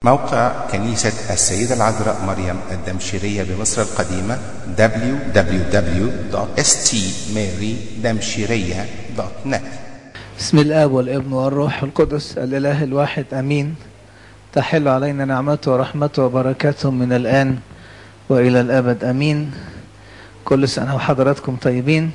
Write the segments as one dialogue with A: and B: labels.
A: موقع كنيسة السيدة العذراء مريم الدمشقية بمصر القديمة www.stmarydamshiriya.net
B: بسم الاب والابن والروح القدس الاله الواحد امين تحل علينا نعمته ورحمته وبركاته من الان والى الابد امين كل سنه وحضراتكم طيبين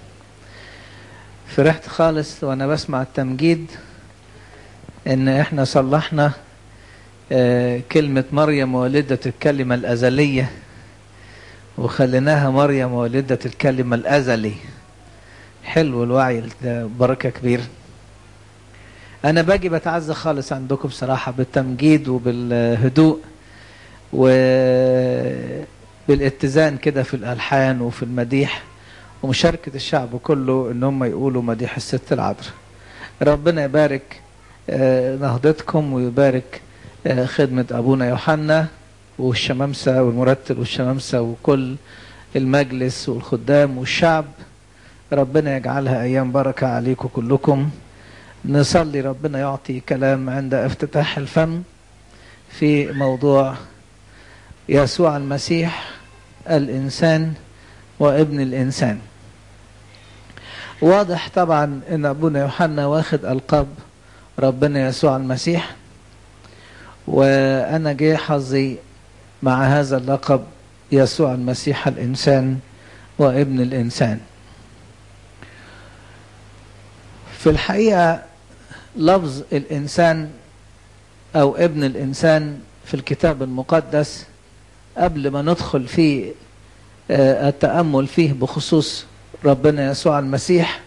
B: فرحت خالص وانا بسمع التمجيد ان احنا صلحنا آه، كلمة مريم والدة الكلمة الأزلية وخليناها مريم والدة الكلمة الأزلي حلو الوعي ده بركة كبيرة أنا باجي بتعزى خالص عندكم بصراحة بالتمجيد وبالهدوء وبالاتزان كده في الألحان وفي المديح ومشاركة الشعب كله إن هم يقولوا مديح الست العذراء ربنا يبارك آه، نهضتكم ويبارك آه، خدمة أبونا يوحنا والشمامسة والمرتل والشمامسة وكل المجلس والخدام والشعب ربنا يجعلها أيام بركة عليكم كلكم نصلي ربنا يعطي كلام عند افتتاح الفم في موضوع يسوع المسيح الإنسان وابن الإنسان واضح طبعا ان ابونا يوحنا واخد القاب ربنا يسوع المسيح وانا جه حظي مع هذا اللقب يسوع المسيح الانسان وابن الانسان في الحقيقه لفظ الانسان او ابن الانسان في الكتاب المقدس قبل ما ندخل في آه، التامل فيه بخصوص ربنا يسوع المسيح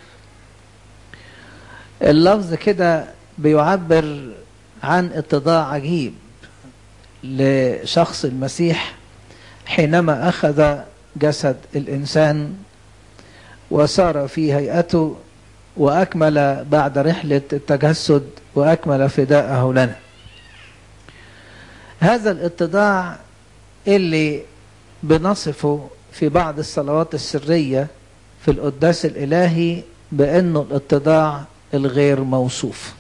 B: اللفظ كده بيعبر عن اتضاع عجيب لشخص المسيح حينما اخذ جسد الانسان وسار في هيئته واكمل بعد رحله التجسد واكمل فداءه لنا هذا الاتضاع اللي بنصفه في بعض الصلوات السريه في القداس الالهي بانه الاتضاع الغير موصوف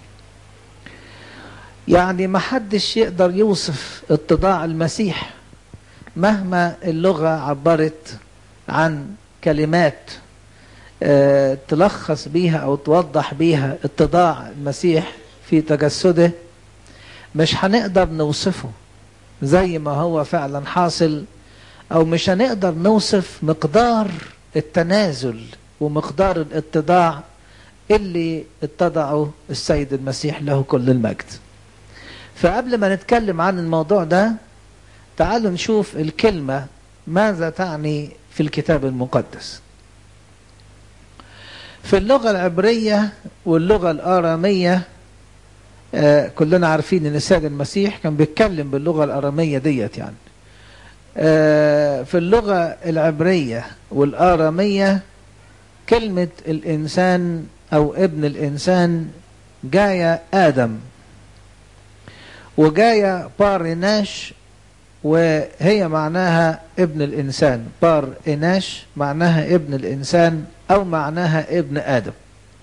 B: يعني ما حدش يقدر يوصف اتضاع المسيح مهما اللغة عبرت عن كلمات آه، تلخص بيها أو توضح بيها اتضاع المسيح في تجسده مش هنقدر نوصفه زي ما هو فعلا حاصل أو مش هنقدر نوصف مقدار التنازل ومقدار الاتضاع اللي اتضعه السيد المسيح له كل المجد فقبل ما نتكلم عن الموضوع ده تعالوا نشوف الكلمة ماذا تعني في الكتاب المقدس في اللغة العبرية واللغة الآرامية آه كلنا عارفين ان السيد المسيح كان بيتكلم باللغة الآرامية ديت يعني آه في اللغة العبرية والآرامية كلمة الإنسان أو ابن الإنسان جاية آدم وجاية بار إناش وهي معناها ابن الإنسان بار إناش معناها ابن الإنسان أو معناها ابن آدم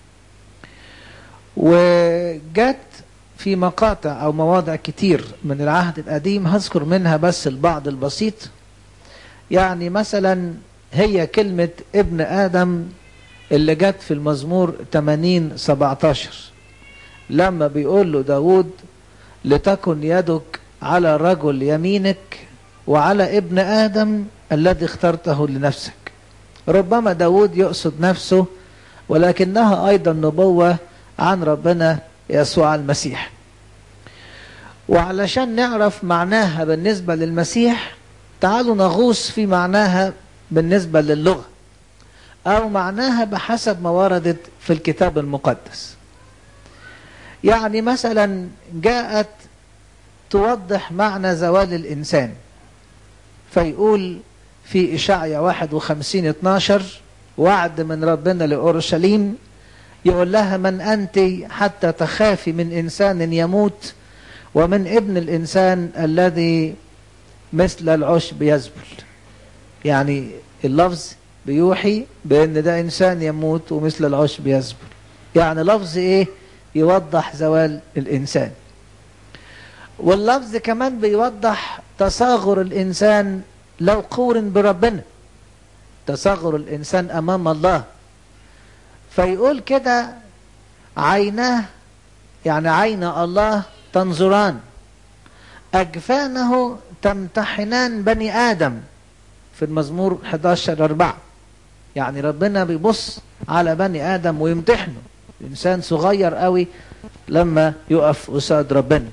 B: وجت في مقاطع أو مواضع كتير من العهد القديم هذكر منها بس البعض البسيط يعني مثلا هي كلمة ابن آدم اللي جت في المزمور 80 17 لما بيقول له داود لتكن يدك على رجل يمينك وعلى ابن آدم الذي اخترته لنفسك ربما داود يقصد نفسه ولكنها أيضا نبوة عن ربنا يسوع المسيح وعلشان نعرف معناها بالنسبة للمسيح تعالوا نغوص في معناها بالنسبة للغة أو معناها بحسب ما وردت في الكتاب المقدس يعني مثلا جاءت توضح معنى زوال الإنسان فيقول في إشعيا 51 12 وعد من ربنا لأورشليم يقول لها من أنت حتى تخافي من إنسان يموت ومن ابن الإنسان الذي مثل العشب يزبل يعني اللفظ بيوحي بأن ده إنسان يموت ومثل العشب يزبل يعني لفظ إيه يوضح زوال الإنسان واللفظ كمان بيوضح تصاغر الإنسان لو قورن بربنا تصاغر الإنسان أمام الله فيقول كده عيناه يعني عين الله تنظران أجفانه تمتحنان بني آدم في المزمور 11 4 يعني ربنا بيبص على بني آدم ويمتحنه الإنسان صغير قوي لما يقف قصاد ربنا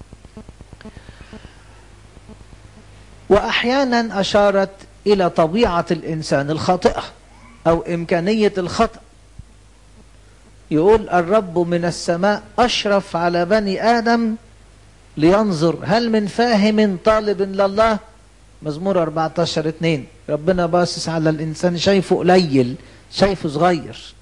B: وأحيانا أشارت إلى طبيعة الإنسان الخاطئة أو إمكانية الخطأ يقول الرب من السماء أشرف على بني آدم لينظر هل من فاهم طالب لله مزمور 14 2 ربنا باصص على الإنسان شايفه قليل شايفه صغير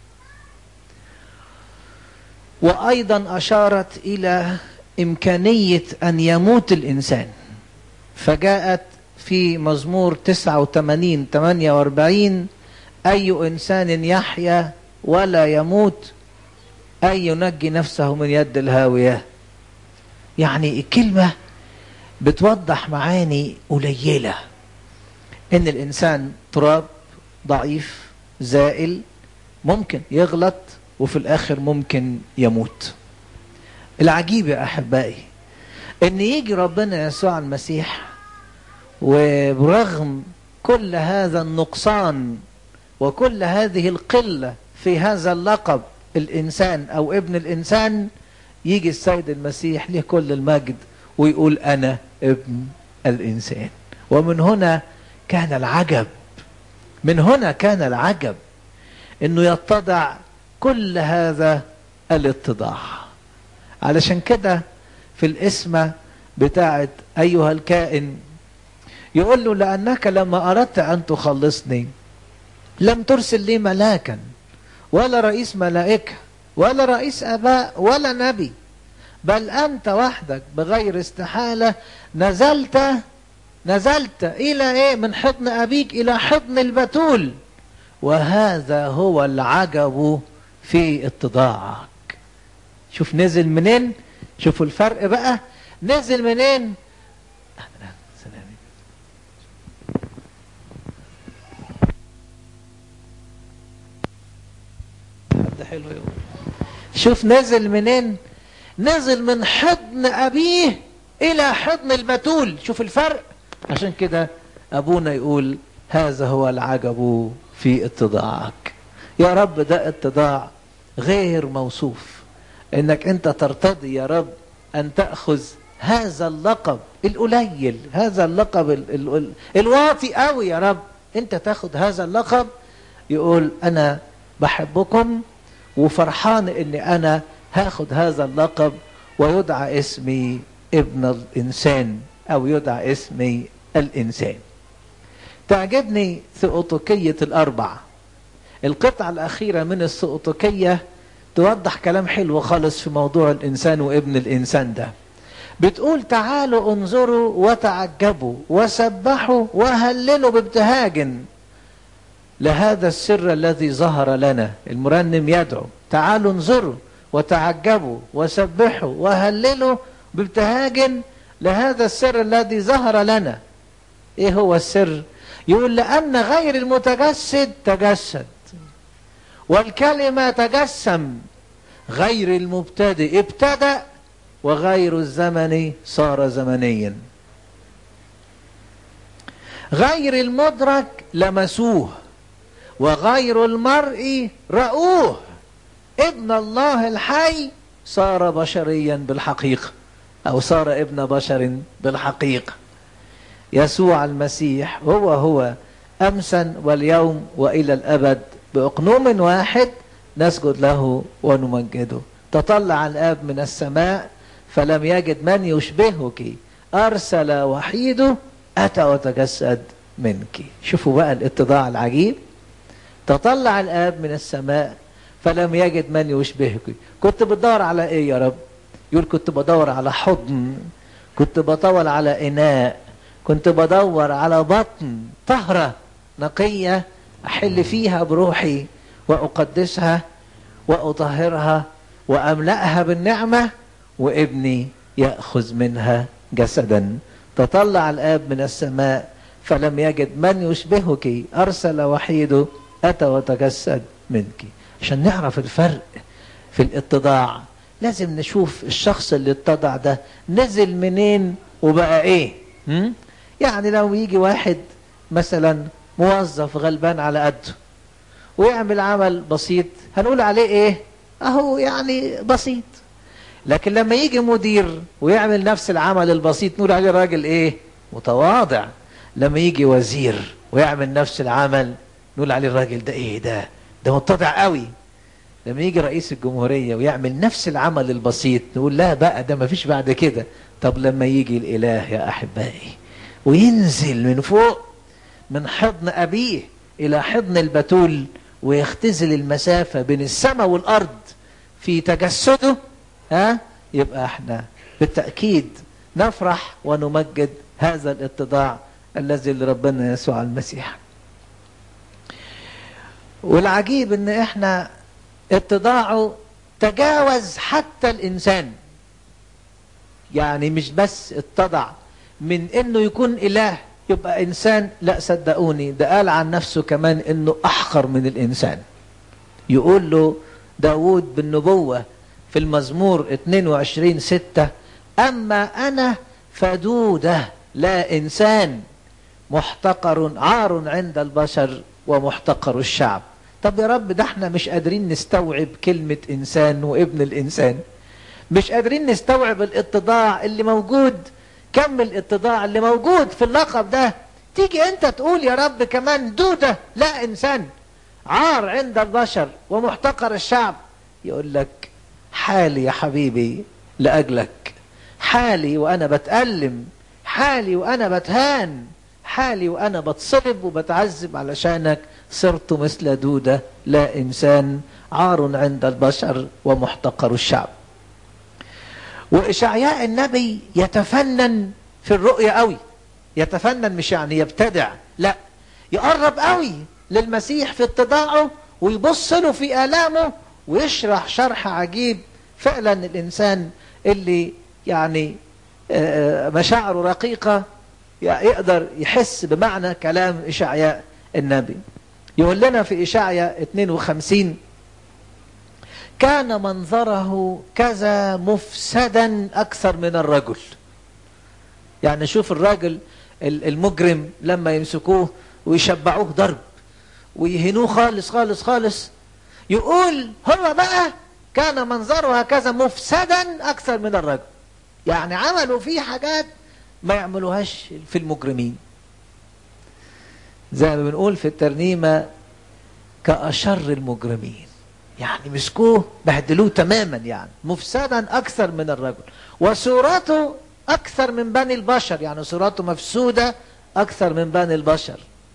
B: وأيضا أشارت إلى إمكانية أن يموت الإنسان فجاءت في مزمور 89 48 أي إنسان يحيا ولا يموت أي ينجي نفسه من يد الهاوية يعني الكلمة بتوضح معاني قليلة إن الإنسان تراب ضعيف زائل ممكن يغلط وفي الآخر ممكن يموت العجيب يا أحبائي إن يجي ربنا يسوع المسيح وبرغم كل هذا النقصان وكل هذه القلة في هذا اللقب الإنسان أو ابن الإنسان يجي السيد المسيح له كل المجد ويقول أنا ابن الإنسان ومن هنا كان العجب من هنا كان العجب انه يتضع كل هذا الاتضاع علشان كده في الاسمة بتاعت أيها الكائن يقول له لأنك لما أردت أن تخلصني لم ترسل لي ملاكا ولا رئيس ملائكة ولا رئيس أباء ولا نبي بل أنت وحدك بغير استحالة نزلت نزلت إلى إيه من حضن أبيك إلى حضن البتول وهذا هو العجب في اتضاعك شوف نزل منين شوفوا الفرق بقى نزل منين أهلا سلام حد حلو يقول شوف نزل منين نزل من حضن أبيه إلى حضن البتول شوف الفرق عشان كده أبونا يقول هذا هو العجب في اتضاعك يا رب ده اتضاع غير موصوف انك انت ترتضي يا رب ان تأخذ هذا اللقب القليل هذا اللقب ال ال ال الواطي قوي يا رب انت تاخد هذا اللقب يقول انا بحبكم وفرحان اني انا هاخد هذا اللقب ويدعى اسمي ابن الانسان او يدعى اسمي الانسان تعجبني ثؤطكية الاربع القطعة الاخيرة من الثؤطكية توضح كلام حلو خالص في موضوع الانسان وابن الانسان ده بتقول تعالوا انظروا وتعجبوا وسبحوا وهللوا بابتهاج لهذا السر الذي ظهر لنا المرنم يدعو تعالوا انظروا وتعجبوا وسبحوا وهللوا بابتهاج لهذا السر الذي ظهر لنا ايه هو السر يقول لان غير المتجسد تجسد والكلمة تجسم غير المبتدئ ابتدأ وغير الزمن صار زمنيا غير المدرك لمسوه وغير المرء رأوه ابن الله الحي صار بشريا بالحقيقة أو صار ابن بشر بالحقيقة يسوع المسيح هو هو أمسا واليوم وإلى الأبد بأقنوم واحد نسجد له ونمجده تطلع الآب من السماء فلم يجد من يشبهك أرسل وحيده أتى وتجسد منك شوفوا بقى الاتضاع العجيب تطلع الآب من السماء فلم يجد من يشبهك كنت بتدور على ايه يا رب يقول كنت بدور على حضن كنت بدور على إناء كنت بدور على بطن طهرة نقية أحل فيها بروحي وأقدسها وأطهرها وأملأها بالنعمة وابني يأخذ منها جسدا تطلع الآب من السماء فلم يجد من يشبهك أرسل وحيده أتى وتجسد منك عشان نعرف الفرق في الاتضاع لازم نشوف الشخص اللي اتضع ده نزل منين وبقى ايه م? يعني لو يجي واحد مثلا موظف غلبان على قده ويعمل عمل بسيط هنقول عليه ايه اهو يعني بسيط لكن لما يجي مدير ويعمل نفس العمل البسيط نقول عليه راجل ايه متواضع لما يجي وزير ويعمل نفس العمل نقول عليه الراجل ده ايه ده ده متضع قوي لما يجي رئيس الجمهورية ويعمل نفس العمل البسيط نقول لا بقى ده ما فيش بعد كده طب لما يجي الإله يا أحبائي وينزل من فوق من حضن أبيه إلى حضن البتول ويختزل المسافة بين السماء والأرض في تجسده ها يبقى احنا بالتأكيد نفرح ونمجد هذا الاتضاع الذي لربنا يسوع المسيح والعجيب ان احنا اتضاعه تجاوز حتى الانسان يعني مش بس اتضع من انه يكون اله يبقى انسان لا صدقوني ده قال عن نفسه كمان انه احقر من الانسان يقول له داود بالنبوة في المزمور 22 ستة اما انا فدودة لا انسان محتقر عار عند البشر ومحتقر الشعب طب يا رب ده احنا مش قادرين نستوعب كلمة انسان وابن الانسان مش قادرين نستوعب الاتضاع اللي موجود كم الاتضاع اللي موجود في اللقب ده تيجي انت تقول يا رب كمان دودة لا انسان عار عند البشر ومحتقر الشعب يقول لك حالي يا حبيبي لأجلك حالي وأنا بتألم حالي وأنا بتهان حالي وأنا بتصلب وبتعذب علشانك صرت مثل دودة لا إنسان عار عند البشر ومحتقر الشعب وإشعياء النبي يتفنن في الرؤية قوي يتفنن مش يعني يبتدع لا يقرب قوي للمسيح في اتضاعه ويبص له في آلامه ويشرح شرح عجيب فعلا الإنسان اللي يعني مشاعره رقيقة يقدر يحس بمعنى كلام إشعياء النبي يقول لنا في إشعياء 52 كان منظره كذا مفسدا أكثر من الرجل يعني شوف الراجل المجرم لما يمسكوه ويشبعوه ضرب ويهنوه خالص خالص خالص يقول هو بقى كان منظره هكذا مفسدا أكثر من الرجل يعني عملوا فيه حاجات ما يعملوهاش في المجرمين زي ما بنقول في الترنيمة كأشر المجرمين يعني مسكوه بهدلوه تماما يعني مفسدا أكثر من الرجل وصورته أكثر من بني البشر يعني صورته مفسودة أكثر من بني البشر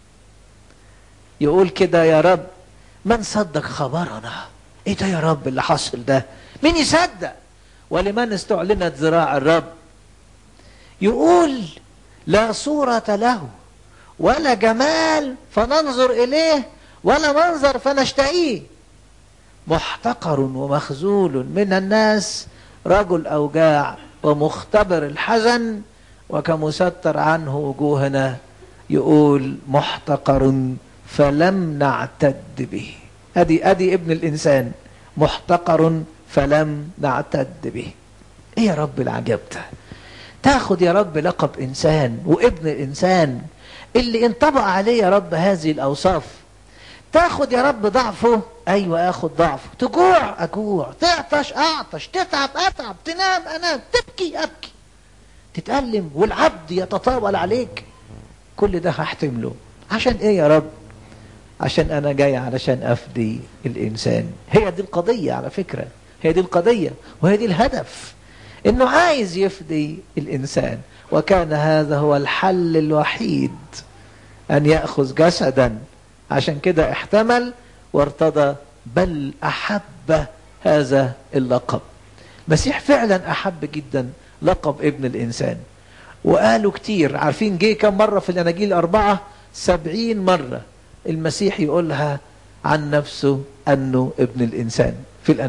B: يقول كده يا رب من صدق خبرنا ايه ده يا رب اللي حصل ده مين يصدق ولمن استعلنت ذراع الرب يقول لا صورة له ولا جمال فننظر إليه ولا منظر فنشتهيه محتقر ومخزول من الناس رجل أوجاع ومختبر الحزن وكمستر عنه وجوهنا يقول محتقر فلم نعتد به ادي ادي ابن الانسان محتقر فلم نعتد به ايه يا رب العجب ده تاخد يا رب لقب انسان وابن الانسان اللي انطبق عليه يا رب هذه الاوصاف تاخد يا رب ضعفه ايوه اخد ضعفه تجوع اجوع تعطش اعطش تتعب اتعب تنام انام تبكي ابكي تتألم والعبد يتطاول عليك كل ده هحتمله عشان ايه يا رب عشان انا جاي علشان افدي الانسان هي دي القضية على فكرة هي دي القضية وهي دي الهدف انه عايز يفدي الانسان وكان هذا هو الحل الوحيد ان يأخذ جسدا عشان كده احتمل وارتضى بل احب هذا اللقب المسيح فعلا احب جدا لقب ابن الانسان وقالوا كتير عارفين جه كم مرة في الاناجيل اربعة سبعين مرة المسيح يقولها عن نفسه انه ابن الانسان في الاناجيل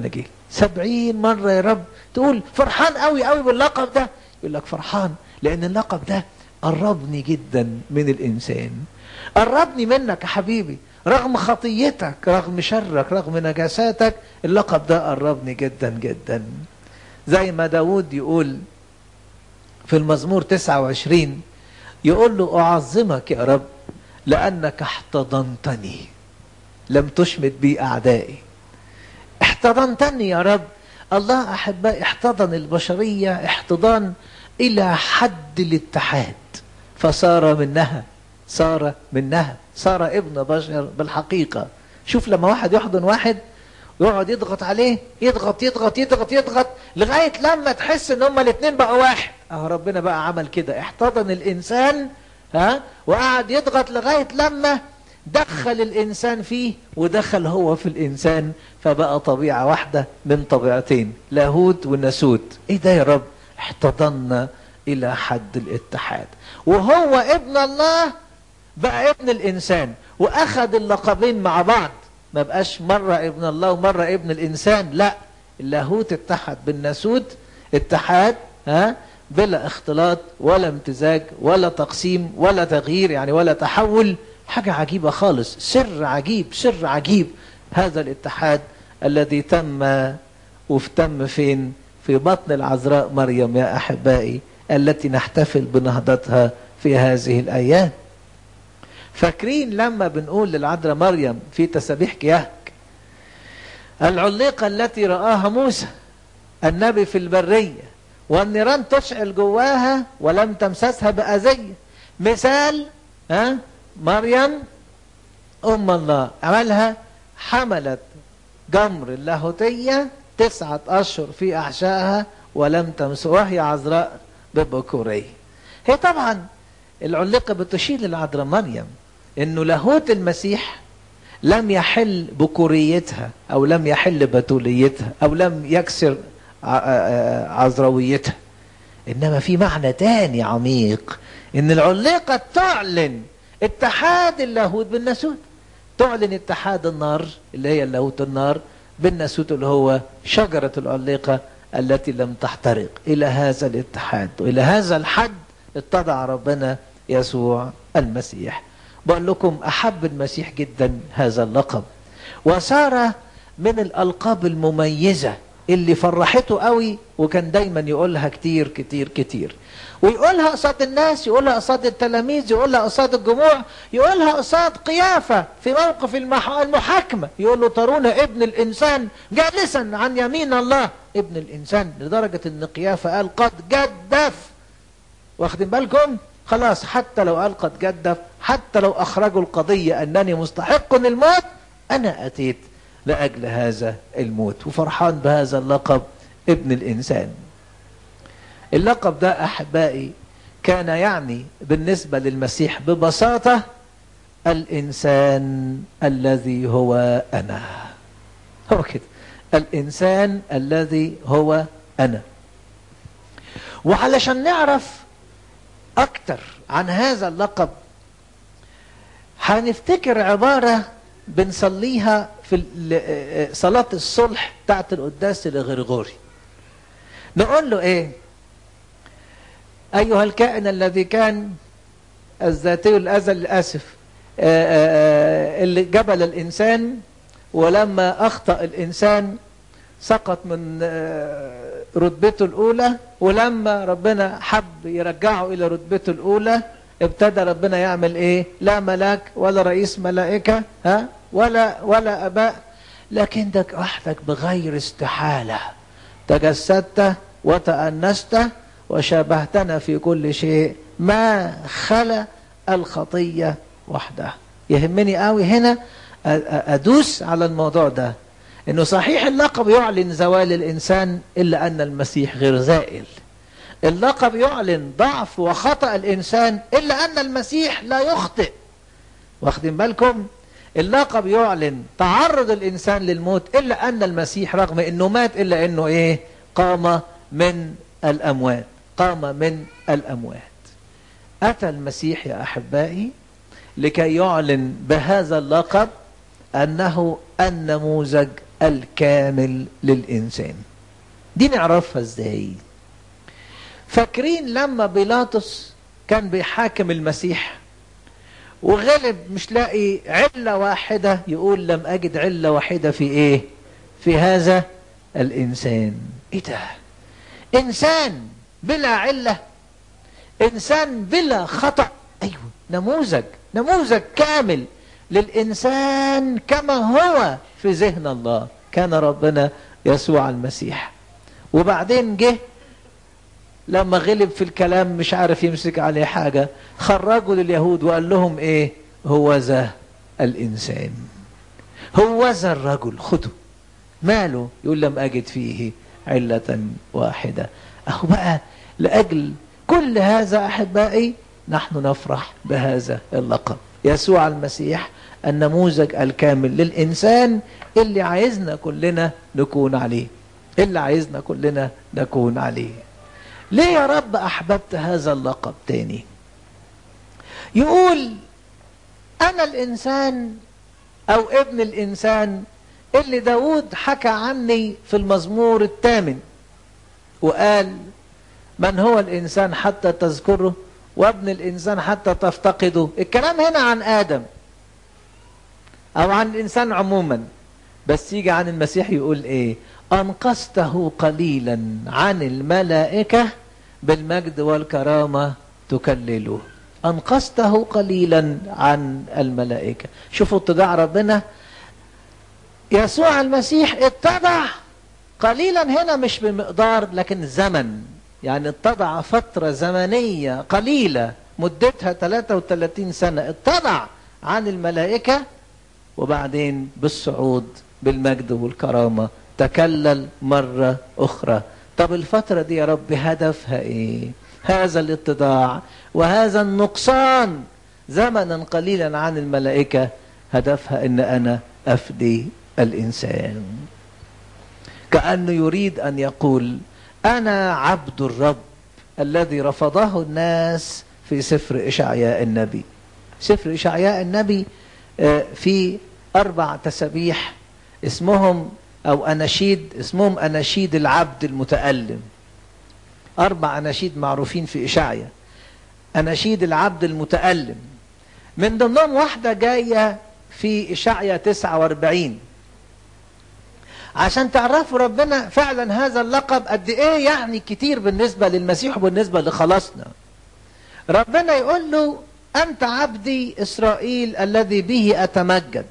B: سبعين مرة يا رب تقول فرحان قوي قوي باللقب ده يقول لك فرحان لأن اللقب ده قربني جدا من الإنسان قربني منك يا حبيبي رغم خطيتك رغم شرك رغم نجاساتك اللقب ده قربني جدا جدا زي ما داود يقول في المزمور 29 يقول له أعظمك يا رب لأنك احتضنتني لم تشمت بي أعدائي احتضنتني يا رب الله أحبائي احتضن البشرية احتضان إلى حد الاتحاد فصار منها صار منها صار ابن بشر بالحقيقة شوف لما واحد يحضن واحد ويقعد يضغط عليه يضغط يضغط يضغط يضغط لغاية لما تحس ان هما الاثنين بقوا واحد اه ربنا بقى عمل كده احتضن الانسان ها وقعد يضغط لغاية لما دخل الانسان فيه ودخل هو في الانسان فبقى طبيعة واحدة من طبيعتين لاهوت والناسوت ايه ده يا رب احتضنا الى حد الاتحاد وهو ابن الله بقى ابن الانسان واخذ اللقبين مع بعض ما بقاش مرة ابن الله ومرة ابن الانسان لا اللاهوت اتحد بالناسوت اتحاد ها بلا اختلاط ولا امتزاج ولا تقسيم ولا تغيير يعني ولا تحول حاجة عجيبة خالص سر عجيب سر عجيب هذا الاتحاد الذي تم وتم فين في بطن العذراء مريم يا أحبائي التي نحتفل بنهضتها في هذه الأيام فاكرين لما بنقول للعذراء مريم في تسابيح كياك العليقة التي رآها موسى النبي في البرية والنيران تشعل جواها ولم تمسسها بأذية مثال ها مريم أم الله عملها حملت جمر اللاهوتية تسعة أشهر في أحشائها ولم تمس وهي عذراء ببكورية هي طبعا العلقة بتشير للعذراء مريم انه لاهوت المسيح لم يحل بكوريتها او لم يحل بتوليتها او لم يكسر عذراويتها انما في معنى تاني عميق ان العليقة تعلن اتحاد اللاهوت بالناسوت تعلن اتحاد النار اللي هي اللاهوت النار بالناسوت اللي هو شجرة العليقة التي لم تحترق إلى هذا الاتحاد وإلى هذا الحد اتضع ربنا يسوع المسيح بقول لكم أحب المسيح جدا هذا اللقب وصار من الألقاب المميزة اللي فرحته قوي وكان دايما يقولها كتير كتير كتير ويقولها قصاد الناس يقولها قصاد التلاميذ يقولها قصاد الجموع يقولها قصاد قيافة في موقف المحاكمة يقول له ترون ابن الإنسان جالسا عن يمين الله ابن الإنسان لدرجة ان قيافة قال قد جدف واخدين بالكم خلاص حتى لو قال قد جدف حتى لو أخرجوا القضية أنني مستحق الموت أنا أتيت لأجل هذا الموت وفرحان بهذا اللقب ابن الإنسان اللقب ده أحبائي كان يعني بالنسبة للمسيح ببساطة الإنسان الذي هو أنا هو كده الإنسان الذي هو أنا وعلشان نعرف أكتر عن هذا اللقب هنفتكر عبارة بنصليها في صلاة الصلح بتاعت القداس الغرغوري نقول له ايه ايها الكائن الذي كان الذاتي الازل اسف اللي جبل الانسان ولما اخطا الانسان سقط من رتبته الاولى ولما ربنا حب يرجعه الى رتبته الاولى ابتدى ربنا يعمل ايه لا ملاك ولا رئيس ملائكه ها ولا ولا اباء لكنك وحدك بغير استحاله تجسدت وتأنست وشابهتنا في كل شيء ما خلا الخطية وحدها يهمني قوي هنا أدوس على الموضوع ده انه صحيح اللقب يعلن زوال الانسان الا ان المسيح غير زائل اللقب يعلن ضعف وخطأ الانسان الا ان المسيح لا يخطئ واخدين بالكم اللقب يعلن تعرض الانسان للموت الا ان المسيح رغم انه مات الا انه ايه قام من الاموات قام من الاموات اتى المسيح يا احبائي لكي يعلن بهذا اللقب انه النموذج الكامل للإنسان دي نعرفها ازاي فاكرين لما بيلاطس كان بيحاكم المسيح وغلب مش لاقي علة واحدة يقول لم أجد علة واحدة في إيه في هذا الإنسان إيه ده إنسان بلا علة إنسان بلا خطأ أيوة نموذج نموذج كامل للإنسان كما هو في ذهن الله كان ربنا يسوع المسيح وبعدين جه لما غلب في الكلام مش عارف يمسك عليه حاجة خرجوا لليهود وقال لهم ايه هو ذا الإنسان هو ذا الرجل خدوا ماله يقول لم أجد فيه علة واحدة أهو بقى لأجل كل هذا أحبائي نحن نفرح بهذا اللقب يسوع المسيح النموذج الكامل للإنسان اللي عايزنا كلنا نكون عليه اللي عايزنا كلنا نكون عليه ليه يا رب أحببت هذا اللقب تاني يقول أنا الإنسان أو ابن الإنسان اللي داود حكى عني في المزمور الثامن وقال من هو الإنسان حتى تذكره وابن الإنسان حتى تفتقده الكلام هنا عن آدم أو عن الإنسان عموما بس يجي عن المسيح يقول إيه أنقذته قليلا عن الملائكة بالمجد والكرامة تكلله أنقذته قليلا عن الملائكة شوفوا اتضاع ربنا يسوع المسيح اتضع قليلا هنا مش بمقدار لكن زمن يعني اتضع فترة زمنية قليلة مدتها 33 سنة اتضع عن الملائكة وبعدين بالصعود بالمجد والكرامة تكلل مرة أخرى طب الفترة دي يا رب هدفها إيه هذا الاتضاع وهذا النقصان زمنا قليلا عن الملائكة هدفها إن أنا أفدي الإنسان كأنه يريد أن يقول أنا عبد الرب الذي رفضه الناس في سفر إشعياء النبي سفر إشعياء النبي في أربع تسابيح اسمهم أو أناشيد اسمهم أناشيد العبد المتألم أربع أناشيد معروفين في إشعياء أناشيد العبد المتألم من ضمنهم واحدة جاية في إشعياء 49 عشان تعرفوا ربنا فعلا هذا اللقب قد ايه يعني كتير بالنسبة للمسيح وبالنسبة لخلاصنا ربنا يقول له أنت عبدي إسرائيل الذي به أتمجد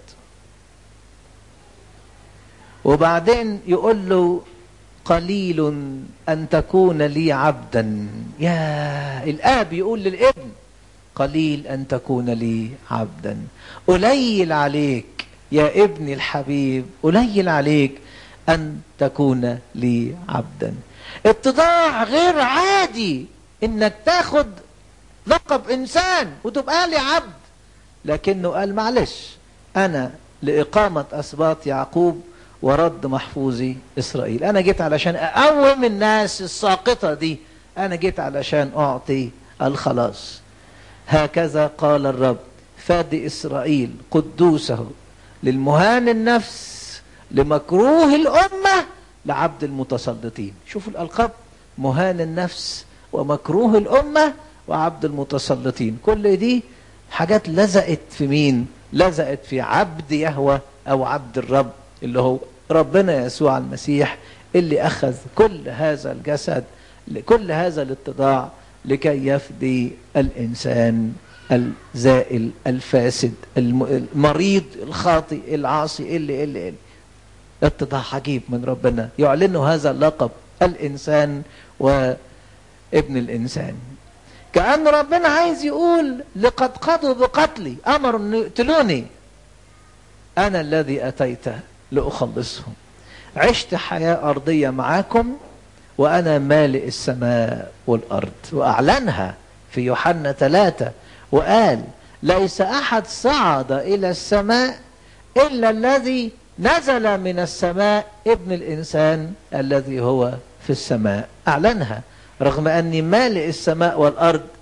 B: وبعدين يقول له قليل أن تكون لي عبدا يا الآب يقول للابن قليل أن تكون لي عبدا قليل عليك يا ابني الحبيب قليل عليك أن تكون لي عبدا اتضاع غير عادي انك تاخد لقب انسان وتبقى لي عبد لكنه قال معلش انا لإقامة أسباط يعقوب ورد محفوظي إسرائيل أنا جيت علشان أقوم الناس الساقطة دي أنا جيت علشان أعطي الخلاص هكذا قال الرب فادي إسرائيل قدوسه للمهان النفس لمكروه الأمة لعبد المتسلطين شوفوا الألقاب مهان النفس ومكروه الأمة وعبد المتسلطين كل دي حاجات لزقت في مين لزقت في عبد يهوى أو عبد الرب اللي هو ربنا يسوع المسيح اللي أخذ كل هذا الجسد كل هذا الاتضاع لكي يفدي الإنسان الزائل الفاسد المريض الخاطئ العاصي اللي اللي, اللي. اتضاع عجيب من ربنا يعلنه هذا اللقب الإنسان وابن الإنسان كأن ربنا عايز يقول لقد قضوا بقتلي أمروا أن يقتلوني أنا الذي أتيت لأخلصهم عشت حياة أرضية معاكم وأنا مالئ السماء والأرض وأعلنها في يوحنا ثلاثة وقال ليس أحد صعد إلى السماء إلا الذي نزل من السماء ابن الإنسان الذي هو في السماء أعلنها رغم أني مالئ السماء والأرض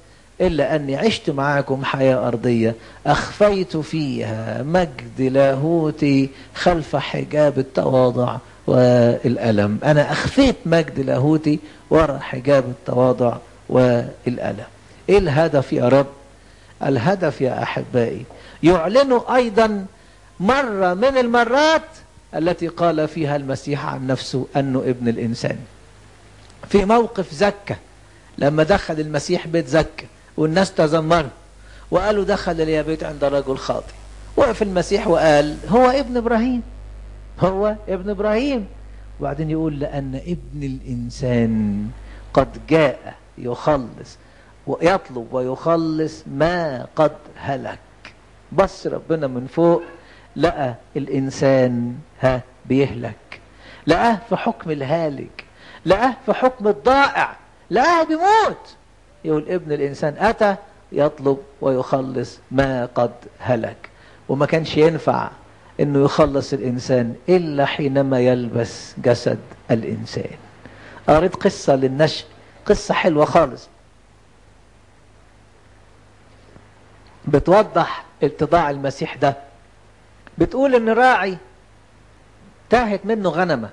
B: إلا أني عشت معكم حياة أرضية أخفيت فيها مجد لاهوتي خلف حجاب التواضع والألم أنا أخفيت مجد لاهوتي وراء حجاب التواضع والألم إيه الهدف يا رب الهدف يا أحبائي يعلن أيضا مرة من المرات التي قال فيها المسيح عن نفسه أنه ابن الإنسان في موقف زكة لما دخل المسيح بيت زكة والناس تذمروا وقالوا دخل لي بيت عند رجل خاطئ وقف المسيح وقال هو ابن إبراهيم هو ابن إبراهيم وبعدين يقول لأن ابن الإنسان قد جاء يخلص ويطلب ويخلص ما قد هلك بص ربنا من فوق لقى الإنسان ها بيهلك لقاه في حكم الهالك لقاه في حكم الضائع لقاه بيموت يقول ابن الإنسان أتى يطلب ويخلص ما قد هلك وما كانش ينفع انه يخلص الانسان الا حينما يلبس جسد الانسان قريت قصة للنشء قصة حلوة خالص بتوضح اتضاع المسيح ده بتقول ان راعي تاهت منه غنمة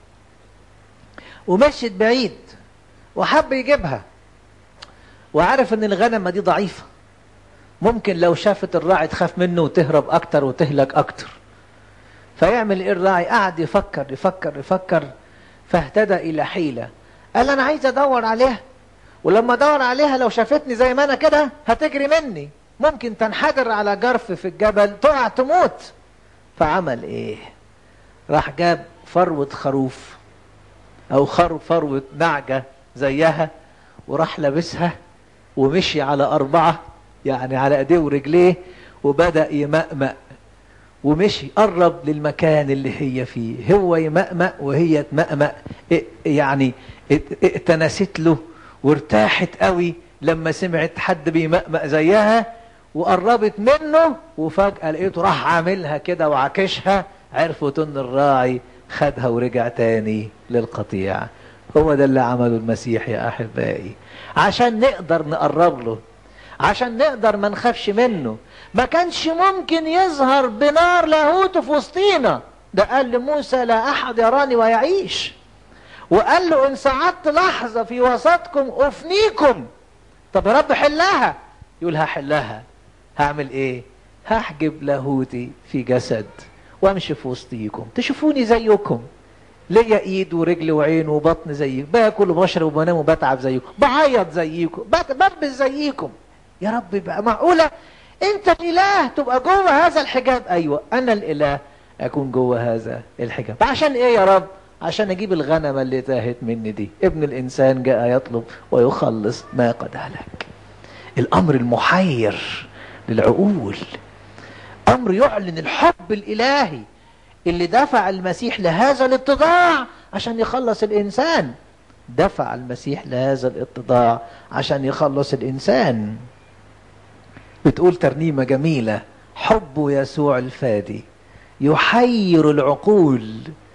B: ومشيت بعيد وحب يجيبها وعارف ان الغنمة دي ضعيفة ممكن لو شافت الراعي تخاف منه وتهرب اكتر وتهلك اكتر فيعمل ايه الراعي قعد يفكر يفكر يفكر فاهتدى الى حيلة قال انا عايز ادور عليها ولما ادور عليها لو شافتني زي ما انا كده هتجري مني ممكن تنحدر على جرف في الجبل تقع تموت فعمل ايه راح جاب فروة خروف او خر فروة نعجة زيها وراح لابسها ومشي على اربعة يعني على ايديه ورجليه وبدأ يمأمأ ومشي قرب للمكان اللي هي فيه هو يمأمأ وهي تمأمأ يعني اتنست له وارتاحت قوي لما سمعت حد بيمأمأ زيها وقربت منه وفجأة لقيته راح عاملها كده وعكشها عرفوا ان الراعي خدها ورجع تاني للقطيع هو ده اللي عمله المسيح يا احبائي عشان نقدر نقرب له عشان نقدر ما نخافش منه ما كانش ممكن يظهر بنار لاهوته في وسطينا ده قال لموسى لا احد يراني ويعيش وقال له ان صعدت لحظه في وسطكم افنيكم طب يا رب حلها يقول هحلها هعمل ايه هحجب لاهوتي في جسد وامشي في وسطيكم تشوفوني زيكم ليا ايد ورجل وعين وبطن زيكم باكل وبشرب وبنام وبتعب زيكم بعيط زيكم بلبس زيكم يا رب بقى معقولة انت الاله تبقى جوه هذا الحجاب ايوه انا الاله اكون جوه هذا الحجاب عشان ايه يا رب عشان اجيب الغنمة اللي تاهت مني دي ابن الانسان جاء يطلب ويخلص ما قد هلك الامر المحير للعقول امر يعلن الحب الالهي اللي دفع المسيح لهذا الاتضاع عشان يخلص الانسان دفع المسيح لهذا الاتضاع عشان يخلص الانسان بتقول ترنيمة جميلة حب يسوع الفادي يحير العقول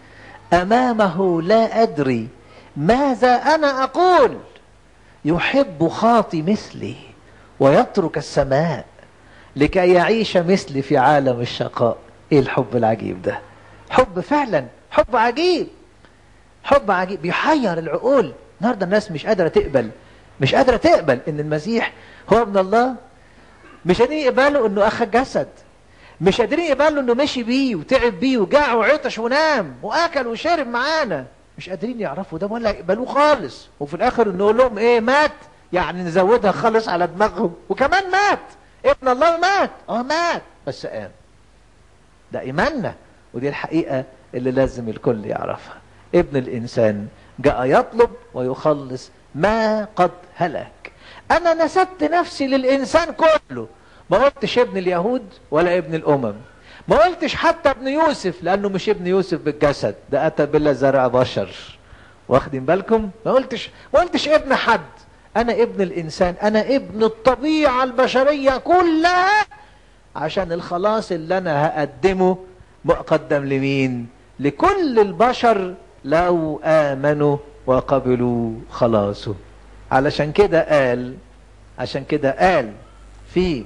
B: أمامه لا أدري ماذا أنا أقول يحب خاطي مثلي ويترك السماء لكي يعيش مثلي في عالم الشقاء ايه الحب العجيب ده حب فعلا حب عجيب حب عجيب بيحير العقول النهارده الناس مش قادره تقبل مش قادره تقبل ان المسيح هو ابن الله مش قادرين يقبلوا انه اخذ جسد مش قادرين يقبلوا انه مشي بيه وتعب بيه وجاع وعطش ونام واكل وشرب معانا مش قادرين يعرفوا ده ولا يقبلوه خالص وفي الاخر نقول لهم ايه مات يعني نزودها خالص على دماغهم وكمان مات ابن الله مات اه مات بس قام ده ايماننا ودي الحقيقه اللي لازم الكل يعرفها ابن الانسان جاء يطلب ويخلص ما قد هلك انا نسبت نفسي للانسان كله ما قلتش ابن اليهود ولا ابن الامم ما قلتش حتى ابن يوسف لانه مش ابن يوسف بالجسد ده اتى بلا زرع بشر واخدين بالكم ما قلتش ما قلتش ابن حد انا ابن الانسان انا ابن الطبيعه البشريه كلها عشان الخلاص اللي انا هقدمه مقدم لمين لكل البشر لو امنوا وقبلوا خلاصه علشان كده قال عشان كده قال في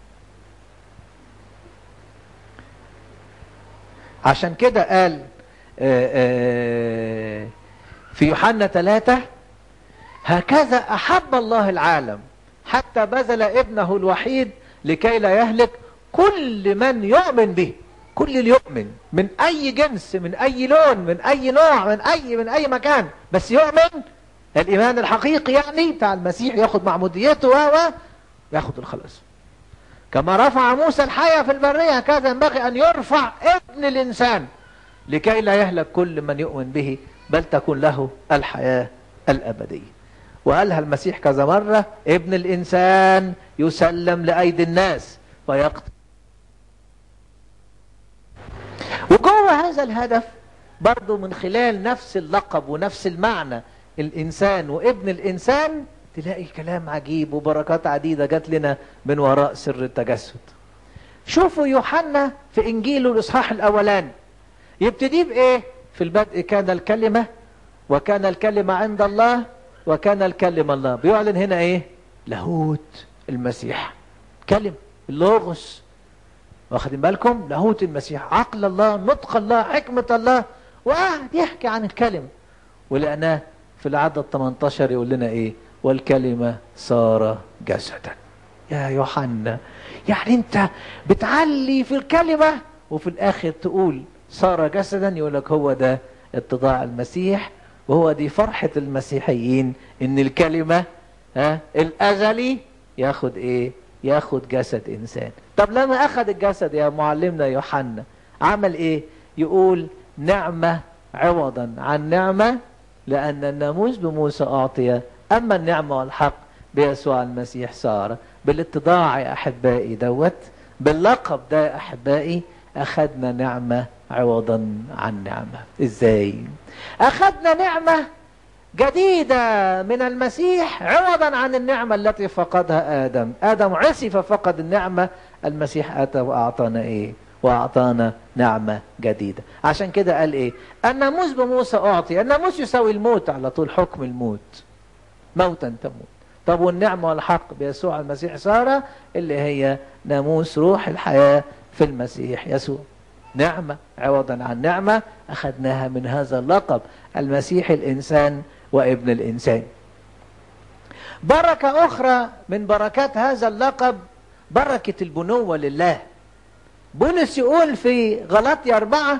B: عشان كده قال آه، آه، في يوحنا ثلاثة هكذا أحب الله العالم حتى بذل ابنه الوحيد لكي لا يهلك كل من يؤمن به كل اللي يؤمن من أي جنس من أي لون من أي نوع من أي من أي مكان بس يؤمن الإيمان الحقيقي يعني بتاع المسيح ياخد معموديته و و ياخد الخلاص كما رفع موسى الحياة في البرية هكذا ينبغي أن يرفع ابن الإنسان لكي لا يهلك كل من يؤمن به بل تكون له الحياة الأبدية وقالها المسيح كذا مرة ابن الإنسان يسلم لأيدي الناس ويقتل وجوه هذا الهدف برضو من خلال نفس اللقب ونفس المعنى الإنسان وابن الإنسان تلاقي كلام عجيب وبركات عديدة جات لنا من وراء سر التجسد شوفوا يوحنا في إنجيله الإصحاح الأولاني يبتدي بإيه في البدء كان الكلمة وكان الكلمة عند الله وكان الكلمة الله بيعلن هنا إيه لاهوت المسيح كلمة اللوغوس واخدين بالكم لاهوت المسيح عقل الله نطق الله حكمة الله وقاعد يحكي عن الكلمة ولقناه في العدد 18 يقول لنا ايه والكلمة صار جسدا يا يوحنا يعني انت بتعلي في الكلمة وفي الاخر تقول صار جسدا يقول لك هو ده اتضاع المسيح وهو دي فرحة المسيحيين ان الكلمة ها الازلي ياخد ايه ياخد جسد انسان طب لما اخذ الجسد يا معلمنا يوحنا عمل ايه يقول نعمة عوضا عن نعمة لأن الناموس بموسى أعطي أما النعمة والحق بيسوع المسيح صار بالاتضاع يا أحبائي دوت باللقب ده يا أحبائي أخذنا نعمة عوضا عن نعمة إزاي أخذنا نعمة جديدة من المسيح عوضا عن النعمة التي فقدها آدم آدم عصي ففقد النعمة المسيح أتى وأعطانا إيه وأعطانا نعمة جديدة عشان كده قال إيه الناموس بموسى أعطي الناموس يساوي الموت على طول حكم الموت موتا تموت طب والنعمة والحق بيسوع المسيح صار اللي هي ناموس روح الحياة في المسيح يسوع نعمة عوضا عن نعمة أخذناها من هذا اللقب المسيح الإنسان وابن الإنسان بركة أخرى من بركات هذا اللقب بركة البنوة لله بولس يقول في غلطي أربعة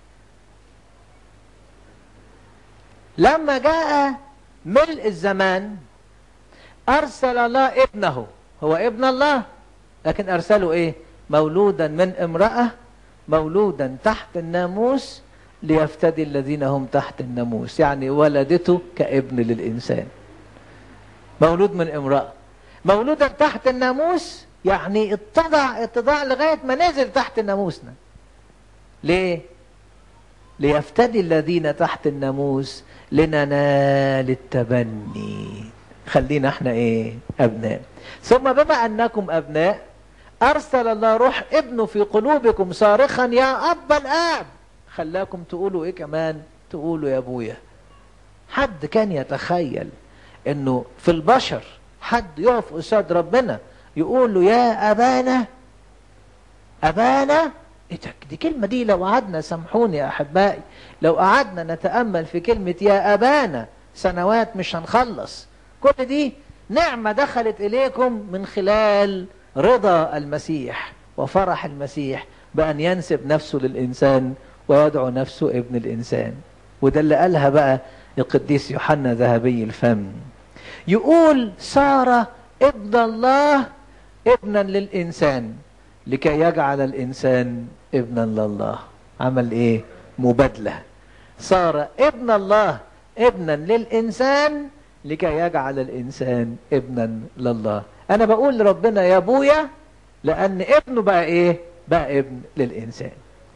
B: لما جاء ملء الزمان أرسل الله ابنه هو ابن الله لكن أرسله إيه مولودا من امرأة مولودا تحت الناموس ليفتدي الذين هم تحت الناموس يعني ولدته كابن للإنسان مولود من امرأة مولودا تحت الناموس يعني اتضع اتضاع لغاية ما نزل تحت ناموسنا ليه ليفتدي الذين تحت الناموس لننال التبني خلينا احنا ايه ابناء ثم بما انكم ابناء ارسل الله روح ابنه في قلوبكم صارخا يا اب الاب خلاكم تقولوا ايه كمان تقولوا يا ابويا حد كان يتخيل انه في البشر حد يقف قصاد ربنا يقول له يا ابانا ابانا ايه ده دي كلمه دي لو قعدنا سامحوني يا احبائي لو قعدنا نتامل في كلمه يا ابانا سنوات مش هنخلص كل دي نعمه دخلت اليكم من خلال رضا المسيح وفرح المسيح بان ينسب نفسه للانسان ويدعو نفسه ابن الانسان وده اللي قالها بقى القديس يوحنا ذهبي الفم يقول صار ابن الله ابنا للإنسان لكي يجعل الإنسان ابنا لله عمل إيه مبادلة صار ابن الله ابنا للإنسان لكي يجعل الإنسان ابنا لله أنا بقول لربنا يا أبويا لأن ابنه بقى إيه بقى ابن للإنسان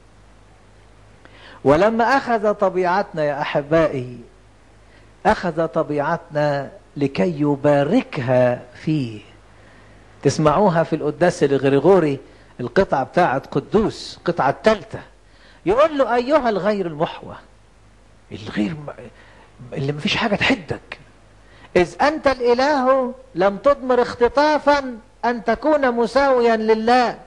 B: ولما أخذ طبيعتنا يا أحبائي أخذ طبيعتنا لكي يباركها فيه تسمعوها في القداس الغريغوري القطعة بتاعة قدوس القطعة الثالثة يقول له أيها الغير المحوى الغير اللي مفيش حاجة تحدك إذ أنت الإله لم تضمر اختطافا أن تكون مساويا لله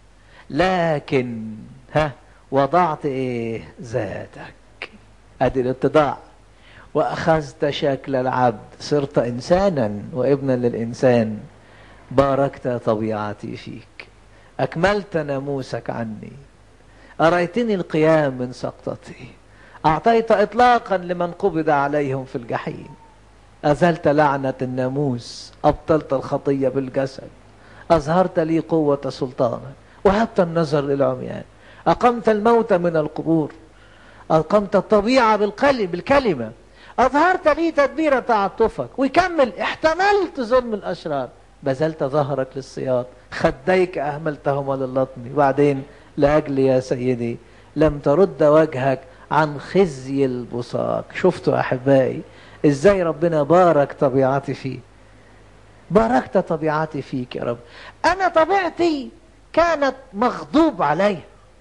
B: لكن ها وضعت إيه ذاتك أدي الاتضاع وأخذت شكل العبد صرت إنسانا وابنا للإنسان باركت طبيعتي فيك أكملت ناموسك عني أريتني القيام من سقطتي أعطيت إطلاقا لمن قبض عليهم في الجحيم أزلت لعنة الناموس أبطلت الخطية بالجسد أظهرت لي قوة سلطانك وهبت النظر للعميان أقمت الموت من القبور أقمت الطبيعة بالقلب بالكلمة أظهرت لي تدبير تعاطفك ويكمل احتملت ظلم الأشرار بذلت ظهرك للصياد خديك أهملتهما للطم وبعدين لأجل يا سيدي لم ترد وجهك عن خزي البصاق شفتوا أحبائي إزاي ربنا بارك طبيعتي فيه باركت طبيعتي فيك يا رب أنا طبيعتي كانت مغضوب عليها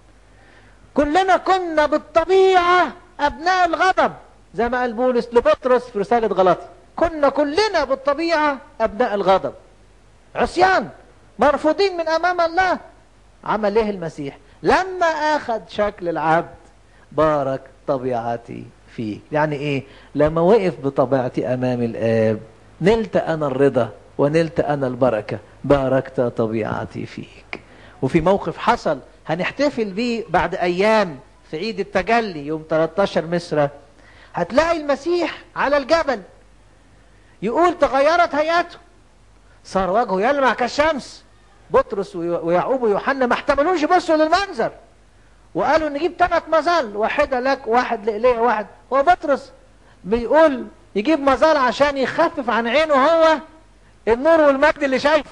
B: كلنا كنا بالطبيعة أبناء الغضب زي ما قال بولس لبطرس في رسالة غلاطي كنا كلنا بالطبيعة أبناء الغضب عصيان مرفوضين من أمام الله عمل ايه المسيح لما أخذ شكل العبد بارك طبيعتي فيه يعني ايه لما وقف بطبيعتي أمام الآب نلت أنا الرضا ونلت أنا البركة باركت طبيعتي فيك وفي موقف حصل هنحتفل بيه بعد أيام في عيد التجلي يوم 13 مصر هتلاقي المسيح على الجبل يقول تغيرت هيئته صار وجهه يلمع كالشمس بطرس ويعقوب ويوحنا ما احتملوش يبصوا للمنظر وقالوا نجيب ثلاث مظال واحدة لك واحد لإليه واحد هو بطرس بيقول يجيب مظال عشان يخفف عن عينه هو النور والمجد اللي شايفه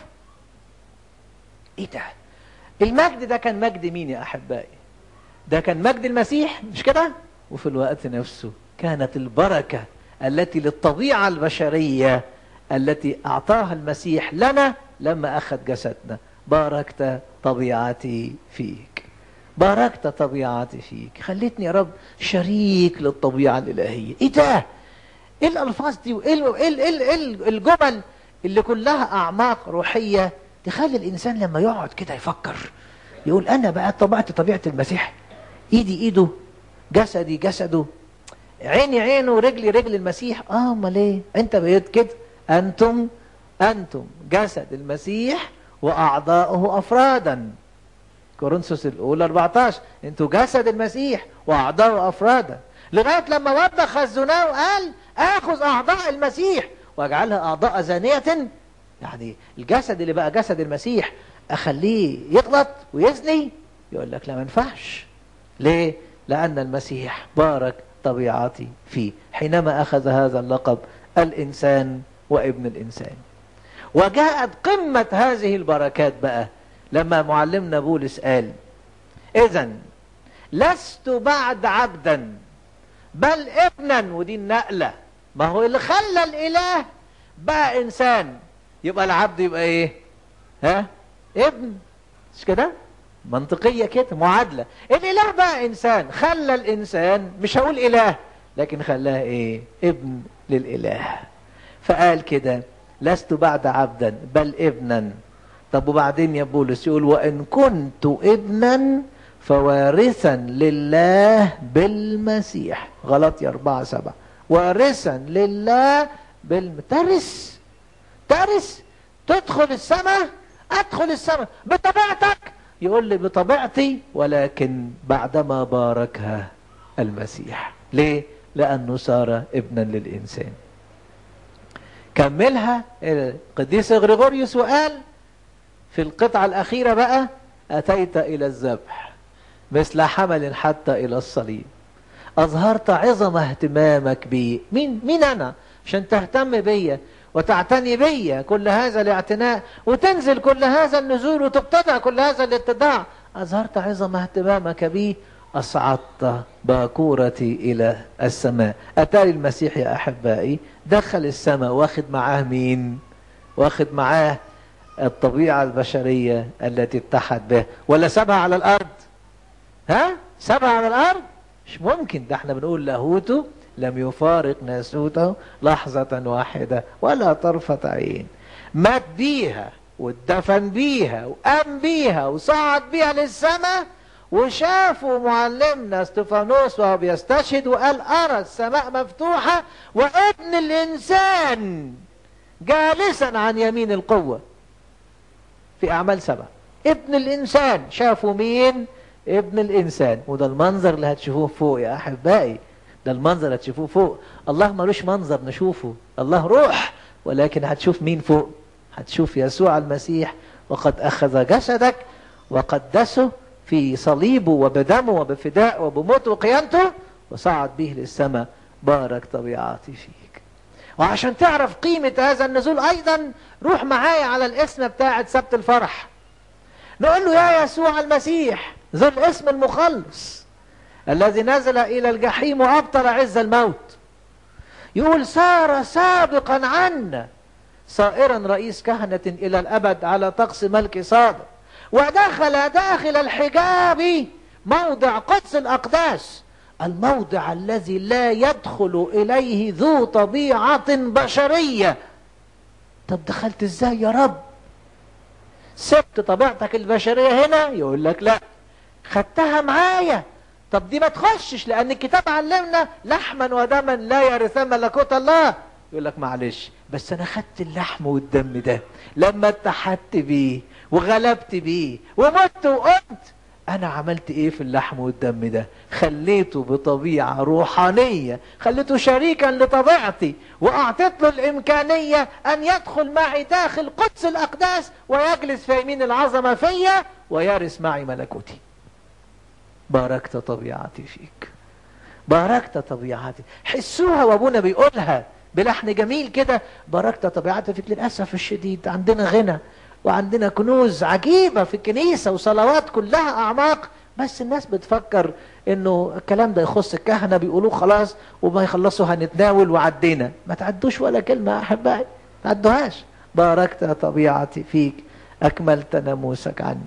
B: ايه ده المجد ده كان مجد مين يا احبائي ده كان مجد المسيح مش كده وفي الوقت نفسه كانت البركة التي للطبيعة البشرية التي أعطاها المسيح لنا لما أخذ جسدنا باركت طبيعتي فيك باركت طبيعتي فيك خليتني يا رب شريك للطبيعة الإلهية إيه ده إيه الألفاظ دي وإيه ال- إيه ال- إيه ال- إيه ال- الجمل اللي كلها أعماق روحية تخلي الإنسان لما يقعد كده يفكر يقول أنا بقى طبيعتي طبيعة المسيح إيدي إيده جسدي جسده عيني عينه ورجلي رجل المسيح اه امال ايه انت بقيت كده انتم انتم جسد المسيح واعضاؤه افرادا كورنثوس الاولى 14 انتوا جسد المسيح واعضاؤه افرادا لغايه لما وبخ الزنا وقال اخذ اعضاء المسيح واجعلها اعضاء زانيه يعني الجسد اللي بقى جسد المسيح اخليه يغلط ويزني يقول لك لا ما ينفعش ليه لان المسيح بارك طبيعتي فيه حينما أخذ هذا اللقب الإنسان وابن الإنسان وجاءت قمة هذه البركات بقى لما معلمنا بولس قال إذا لست بعد عبدا بل ابنا ودي النقلة ما هو اللي خلى الإله بقى إنسان يبقى العبد يبقى إيه ها ابن مش كده منطقية كده معادلة الإله بقى إنسان خلى الإنسان مش هقول إله لكن خلاه إيه ابن للإله فقال كده لست بعد عبدا بل ابنا طب وبعدين يا بولس يقول وإن كنت ابنا فوارثا لله بالمسيح غلط يا أربعة سبعة وارثا لله بالم ترث ترث تدخل السماء ادخل السماء بطبيعتك يقول لي بطبيعتي ولكن بعدما باركها المسيح ليه لانه صار ابنا للانسان كملها القديس غريغوريوس وقال في القطعة الأخيرة بقى أتيت إلى الذبح مثل حمل حتى إلى الصليب أظهرت عظم اهتمامك بي مين, مين أنا عشان تهتم بيا وتعتني بيا كل هذا الاعتناء وتنزل كل هذا النزول وتبتدع كل هذا الاتضاع أظهرت عظم اهتمامك بي أصعدت باكورتي إلى السماء أتاري المسيح يا أحبائي دخل السماء واخد معاه مين واخد معاه الطبيعة البشرية التي اتحد بها ولا سابها على الأرض ها سابها على الأرض مش ممكن ده احنا بنقول لاهوته لم يفارق ناسوته لحظة واحدة ولا طرفة عين مات بيها واتدفن بيها وقام بيها وصعد بيها للسماء وشافوا معلمنا استفانوس وهو بيستشهد وقال أرى السماء مفتوحة وابن الإنسان جالسا عن يمين القوة في أعمال سبعة ابن الإنسان شافوا مين ابن الإنسان وده المنظر اللي هتشوفوه فوق يا أحبائي ده المنظر اللي هتشوفوه فوق الله ملوش منظر نشوفه الله روح ولكن هتشوف مين فوق هتشوف يسوع المسيح وقد أخذ جسدك وقدسه في صليبه وبدمه وبفداء وبموته وقيامته وصعد به للسماء بارك طبيعتي فيك وعشان تعرف قيمة هذا النزول أيضا روح معايا على الاسم بتاعة سبت الفرح نقول له يا يسوع المسيح ذو الاسم المخلص الذي نزل إلى الجحيم وأبطل عز الموت يقول سار سابقا عنا صائرا رئيس كهنة إلى الأبد على طقس ملك صادق ودخل داخل الحجاب موضع قدس الأقداس الموضع الذي لا يدخل إليه ذو طبيعة بشرية طب دخلت ازاي يا رب سبت طبيعتك البشرية هنا يقول لك لا خدتها معايا طب دي ما تخشش لأن الكتاب علمنا لحما ودما لا يرثان ملكوت الله يقول لك معلش بس أنا خدت اللحم والدم ده لما اتحدت بيه وغلبت بيه ومت وقمت انا عملت ايه في اللحم والدم ده خليته بطبيعة روحانية خليته شريكا لطبيعتي واعطيت له الامكانية ان يدخل معي داخل قدس الاقداس ويجلس في يمين العظمة فيا ويرث معي ملكوتي باركت طبيعتي فيك باركت طبيعتي حسوها وابونا بيقولها بلحن جميل كده باركت طبيعتي فيك للاسف الشديد عندنا غنى وعندنا كنوز عجيبة في الكنيسة وصلوات كلها أعماق بس الناس بتفكر انه الكلام ده يخص الكهنة بيقولوه خلاص وما يخلصوا هنتناول وعدينا ما تعدوش ولا كلمة يا أحبائي ما تعدوهاش باركت طبيعتي فيك أكملت ناموسك عني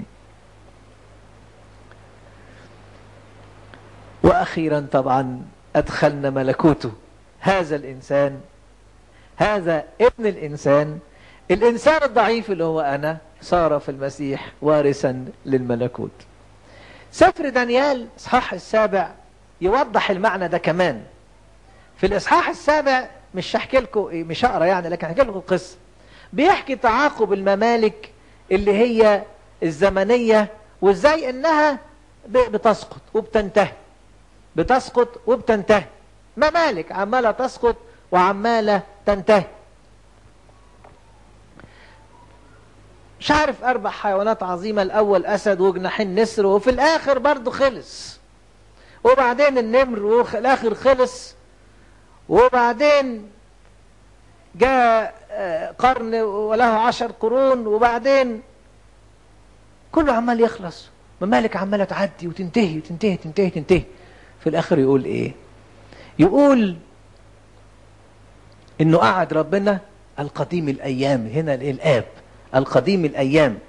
B: وأخيرا طبعا أدخلنا ملكوته هذا الإنسان هذا ابن الإنسان الإنسان الضعيف اللي هو أنا صار في المسيح وارثا للملكوت سفر دانيال إصحاح السابع يوضح المعنى ده كمان في الإصحاح السابع مش هحكي لكم مش هقرا يعني لكن هحكي لكم القصة بيحكي تعاقب الممالك اللي هي الزمنية وازاي انها بتسقط وبتنتهي بتسقط وبتنتهي ممالك عمالة تسقط وعمالة تنتهي مش عارف أربع حيوانات عظيمة الأول أسد وجناحين نسر وفي الآخر برضه خلص وبعدين النمر وفي الآخر خلص وبعدين جاء قرن وله عشر قرون وبعدين كله عمال يخلص ممالك عمالة تعدي وتنتهي تنتهي تنتهي تنتهي في الآخر يقول إيه يقول إنه قعد ربنا القديم الأيام هنا الآب القديم الأيام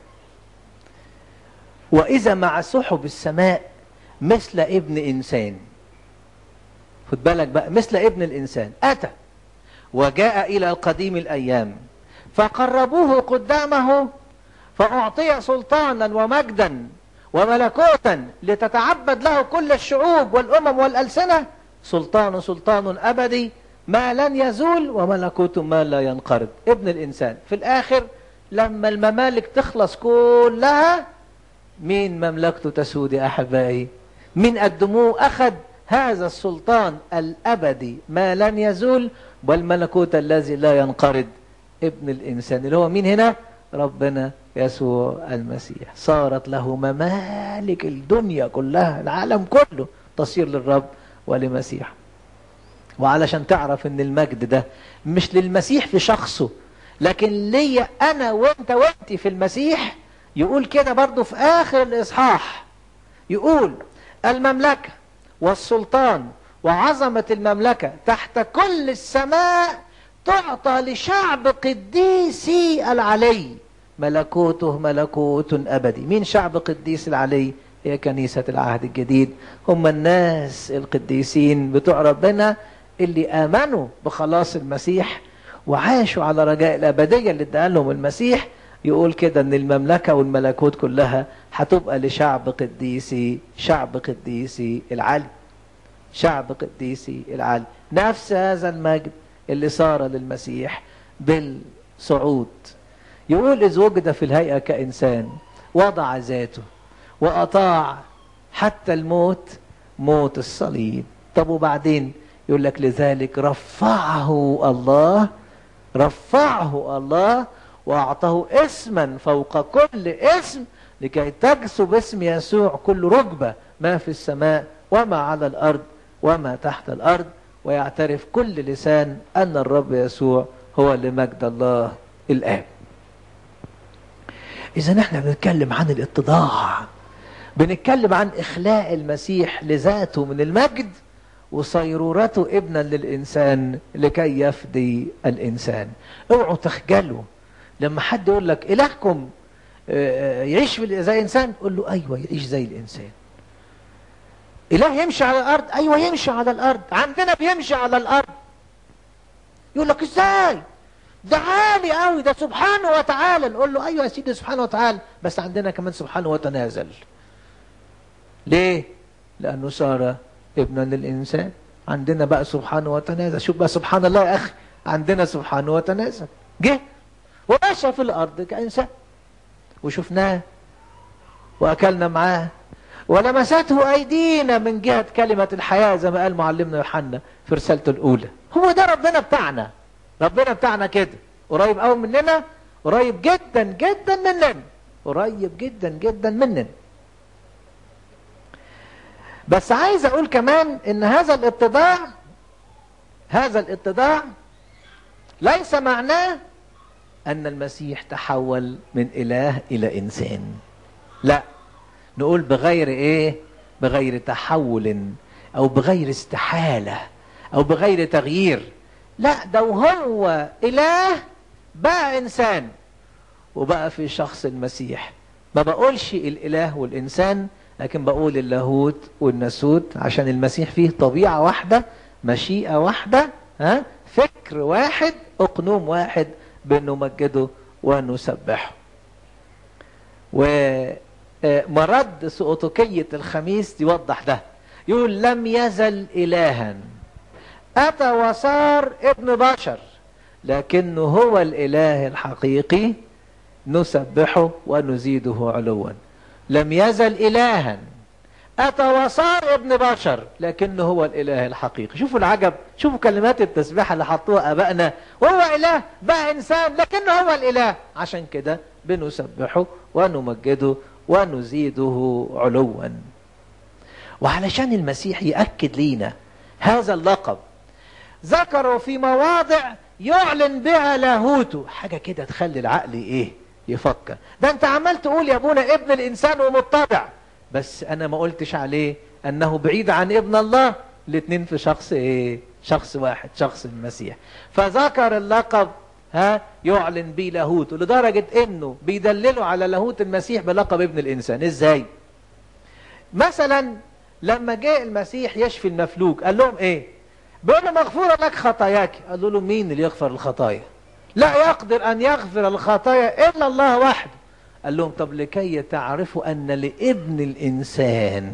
B: وإذا مع سحب السماء مثل ابن إنسان خد بالك بقى مثل ابن الإنسان أتى وجاء إلى القديم الأيام فقربوه قدامه فأعطي سلطانا ومجدا وملكوتا لتتعبد له كل الشعوب والأمم والألسنة سلطان سلطان أبدي ما لن يزول وملكوت ما لا ينقرض ابن الإنسان في الآخر لما الممالك تخلص كلها مين مملكته تسود يا أحبائي مين قدموه أخذ هذا السلطان الأبدي ما لن يزول والملكوت الذي لا ينقرض ابن الإنسان اللي هو مين هنا ربنا يسوع المسيح صارت له ممالك الدنيا كلها العالم كله تصير للرب ولمسيح وعلشان تعرف ان المجد ده مش للمسيح في شخصه لكن ليا انا وانت وانت في المسيح يقول كده برضو في اخر الاصحاح يقول المملكة والسلطان وعظمة المملكة تحت كل السماء تعطى لشعب قديسي العلي ملكوته ملكوت أبدي مين شعب قديس العلي هي كنيسة العهد الجديد هم الناس القديسين بتوع ربنا اللي آمنوا بخلاص المسيح وعاشوا على رجاء الأبدية اللي اداها لهم المسيح يقول كده ان المملكة والملكوت كلها هتبقى لشعب قديسي شعب قديسي العلي شعب قديسي العلي نفس هذا المجد اللي صار للمسيح بالصعود يقول إذ وجد في الهيئة كإنسان وضع ذاته وأطاع حتى الموت موت الصليب طب وبعدين يقول لك لذلك رفعه الله رفعه الله وأعطاه اسما فوق كل اسم لكي تجسو باسم يسوع كل ركبة ما في السماء وما على الأرض وما تحت الأرض ويعترف كل لسان أن الرب يسوع هو لمجد الله الآب إذا احنا بنتكلم عن الاتضاع بنتكلم عن إخلاء المسيح لذاته من المجد وصيرورته ابنا للإنسان لكي يفدي الإنسان اوعوا تخجلوا لما حد يقول لك إلهكم يعيش زي إنسان قول له أيوة يعيش زي الإنسان إله يمشي على الأرض أيوة يمشي على الأرض عندنا بيمشي على الأرض يقول لك إزاي ده عالي قوي ده سبحانه وتعالى نقول له أيوة يا سيدي سبحانه وتعالى بس عندنا كمان سبحانه وتنازل ليه لأنه صار ابنا للإنسان عندنا بقى سبحانه وتنازل شوف بقى سبحان الله يا أخي عندنا سبحانه وتنازل جه ومشى في الأرض كإنسان وشفناه وأكلنا معاه ولمسته أيدينا من جهة كلمة الحياة زي ما قال معلمنا يوحنا في رسالته الأولى هو ده ربنا بتاعنا ربنا بتاعنا كده قريب قوي مننا قريب جدا جدا مننا قريب جدا جدا مننا بس عايز اقول كمان ان هذا الاتضاع هذا الاتضاع ليس معناه ان المسيح تحول من اله الى انسان لا نقول بغير ايه بغير تحول او بغير استحالة او بغير تغيير لا ده وهو اله بقى انسان وبقى في شخص المسيح ما بقولش الاله والانسان لكن بقول اللاهوت والناسوت عشان المسيح فيه طبيعة واحدة مشيئة واحدة ها فكر واحد اقنوم واحد بنمجده ونسبحه ومرد سؤتكية الخميس يوضح ده يقول لم يزل إلها أتى وصار ابن بشر لكنه هو الإله الحقيقي نسبحه ونزيده علوا لم يزل إلها أتى وصار ابن بشر لكنه هو الإله الحقيقي شوفوا العجب شوفوا كلمات التسبيح اللي حطوها أبائنا وهو إله بقى إنسان لكنه هو الإله عشان كده بنسبحه ونمجده ونزيده علوا وعلشان المسيح يأكد لينا هذا اللقب ذكروا في مواضع يعلن بها لاهوته حاجة كده تخلي العقل ايه يفكر ده انت عمال تقول يا ابونا ابن الانسان ومتبع بس انا ما قلتش عليه انه بعيد عن ابن الله الاتنين في شخص ايه شخص واحد شخص المسيح فذكر اللقب ها يعلن به لاهوته لدرجة انه بيدللوا على لاهوت المسيح بلقب ابن الانسان ازاي مثلا لما جاء المسيح يشفي المفلوج قال لهم ايه بيقول له مغفورة لك خطاياك قالوا له مين اللي يغفر الخطايا لا يقدر ان يغفر الخطايا الا الله وحده قال لهم طب لكي تعرفوا ان لابن الانسان